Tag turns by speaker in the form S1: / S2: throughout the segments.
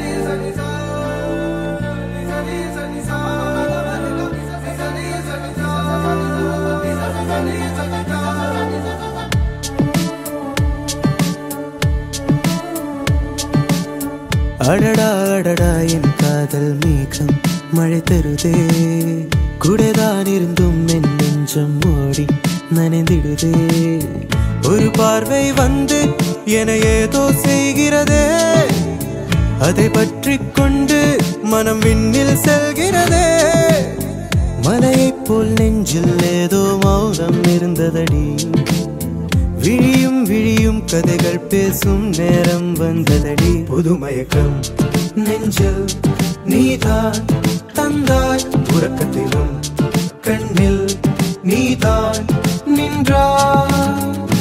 S1: அடடா அடடா என் காதல் மேகம் மழை தருதே கூடதான் இருந்தும் என் நெஞ்சம் ஓடி நனைந்திடுதே ஒரு பார்வை வந்து என ஏதோ செய்கிறதே அதை பற்றி கொண்டு மனம் விண்ணில் செல்கிறதே மலையைப் போல் நெஞ்சில் ஏதோ மௌனம் இருந்ததடி விழியும் விழியும் கதைகள் பேசும் நேரம் வந்ததடி புதுமயக்கம் நெஞ்சில் நீதான் தந்தாய் உறக்கத்திலும் கண்ணில் நீதான் நின்றாய்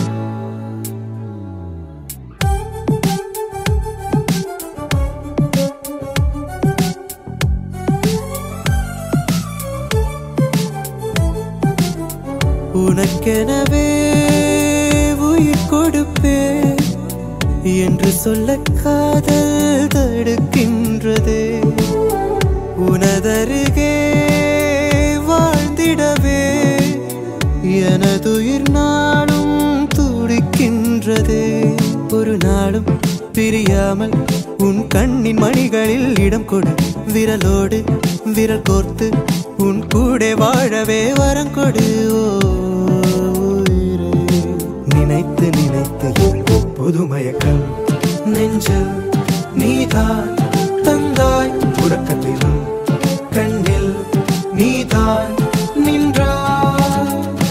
S1: உனக்கெனவே உயிர் கொடுப்பேன் என்று சொல்ல காதல் தடுக்கின்றதே உனதருகே வாழ்ந்திடவே எனதுயிர் நாளும் துடிக்கின்றதே ஒரு நாளும் பிரியாமல் உன் கண்ணின் மணிகளில் இடம் கொடு விரலோடு விரல் கோர்த்து உன் கூட வாழவே வரம் கொடு ஓ உயிரே. நினைத்து நினைத்து எங்கும் புதுமயக்கம் நெஞ்சில் நீதான் தந்தாய் உறக்கத்திலும் கண்ணில் நீதான் நின்றாய்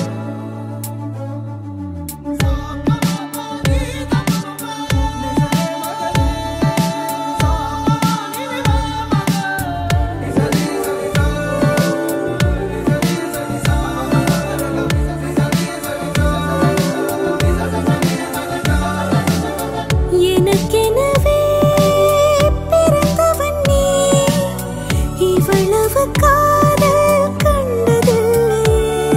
S2: எனக்கெனவே பிறந்தவன் நீ இவ்வளவு காதல் கண்டதில்லையே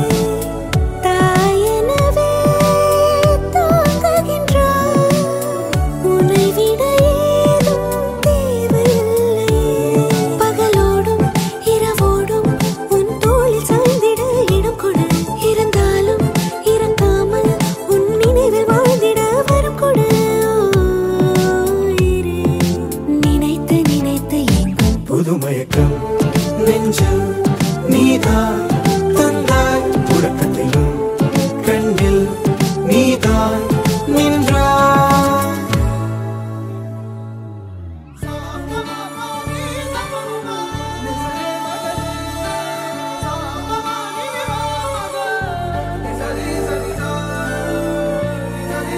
S2: தாயெனவே தாங்குகின்றாய் உன்னை விட ஏதும் தேவையில்லையே பகலோடும் இரவோடும் உன் தோளில் சாய்ந்திட இடம் கொடு இருந்தாலும் இறங்காமல் உன் நினைவில் வாழ்ந்திட வரம் கொடு உயிரே. நினைத்து நினைத்து எங்கும்
S1: புதுமயக்கம் நெஞ்சில் நீதான் தந்தாய் உறக்கத்திலும் கண்ணில் நீதான் நின்றாய்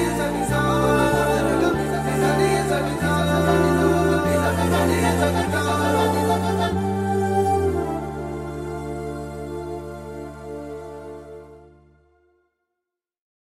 S3: Thank you.